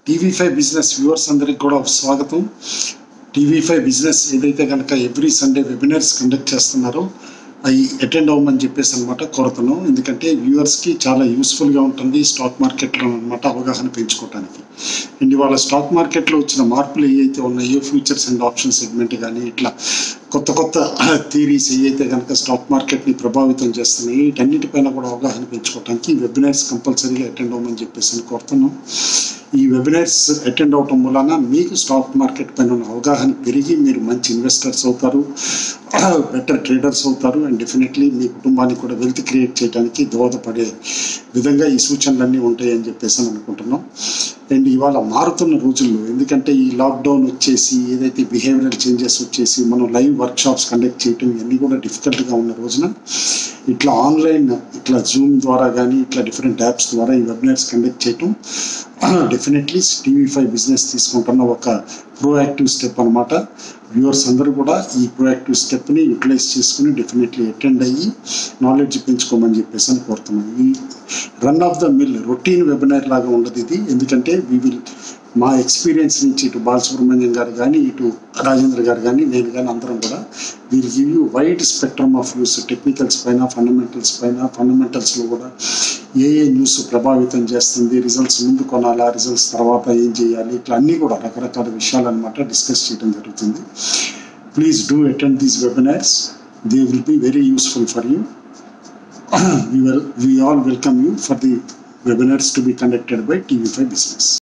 TV five business viewers అందరికి కూడా స్వాగతం టీవీ ఫైవ్ బిజినెస్ ఏదైతే కనుక ఎవ్రీ సండే వెబినార్స్ కండక్ట్ చేస్తున్నారో అవి అటెండ్ అవ్వమని చెప్పేసి అనమాట కోరుతున్నాం ఎందుకంటే వ్యూవర్స్కి చాలా యూస్ఫుల్గా ఉంటుంది స్టాక్ మార్కెట్లో అనమాట అవగాహన పెంచుకోవడానికి అండ్ ఇవాళ స్టాక్ మార్కెట్లో వచ్చిన మార్పులు ఏవైతే ఉన్నాయో ఫ్యూచర్స్ అండ్ ఆప్షన్ సెగ్మెంట్ కానీ ఇట్లా కొత్త కొత్త థీరీస్ ఏవైతే కనుక స్టాక్ మార్కెట్ని ప్రభావితం చేస్తున్నాయి వీటన్నిటిపైన కూడా అవగాహన పెంచుకోవడానికి వెబినార్స్ కంపల్సరీగా అటెండ్ అవ్వమని చెప్పేసి అని కోరుతున్నాం ఈ వెబినార్స్ అటెండ్ అవటం వలన మీకు స్టాక్ మార్కెట్ పైన ఉన్న అవగాహన పెరిగి మీరు మంచి ఇన్వెస్టర్స్ అవుతారు బెటర్ ట్రేడర్స్ అవుతారు అండ్ డెఫినెట్లీ మీ కుటుంబానికి కూడా వెల్త్ క్రియేట్ చేయడానికి దోహదపడే విధంగా ఈ సూచనలన్నీ ఉంటాయని చెప్పేసి అని అనుకుంటున్నాం అండ్ ఇవాళ మారుతున్న రోజుల్లో ఎందుకంటే ఈ లాక్డౌన్ వచ్చేసి ఏదైతే బిహేవియరల్ చేంజెస్ వచ్చేసి మనం లైవ్ వర్క్ షాప్స్ కండక్ట్ చేయటం ఇవన్నీ కూడా డిఫికల్ట్గా ఉన్న రోజున ఇట్లా ఆన్లైన్ ఇట్లా జూమ్ ద్వారా కానీ ఇట్లా డిఫరెంట్ యాప్స్ ద్వారా ఈ వెబినార్స్ కండక్ట్ చేయటం డెఫినెట్లీ టీవీ ఫైవ్ బిజినెస్ తీసుకుంటున్న ఒక ప్రోయాక్టివ్ స్టెప్ అనమాట వ్యూవర్స్ అందరూ కూడా ఈ ప్రోయాక్టివ్ స్టెప్ని యూటిలైజ్ చేసుకుని డెఫినెట్లీ అటెండ్ అయ్యి నాలెడ్జ్ పెంచుకోమని చెప్పేసి అని కోరుతున్నాను ఈ run of the mill routine webinar లాగా ఉండదు ఇది ఎందుకంటే వీ విల్ మా ఎక్స్పీరియన్స్ నుంచి ఇటు బాలసుబ్రహ్మణ్యం గారు కానీ ఇటు రాజేంద్ర గారు కానీ నేను కానీ అందరం కూడా we'll give you wide spectrum of news technicals పైన ఫండమెంటల్స్ పైన ఫండమెంటల్స్లో కూడా ఏ ఏ న్యూస్ ప్రభావితం చేస్తుంది రిజల్ట్స్ ముందు కొనాలా రిజల్ట్స్ తర్వాత ఏం చేయాలి ఇట్లా అన్నీ కూడా రకరకాల విషయాలు అనమాట డిస్కస్ చేయడం జరుగుతుంది please do attend these webinars they will be very useful for you we will we all welcome you for the webinars to be conducted by TV5 Business.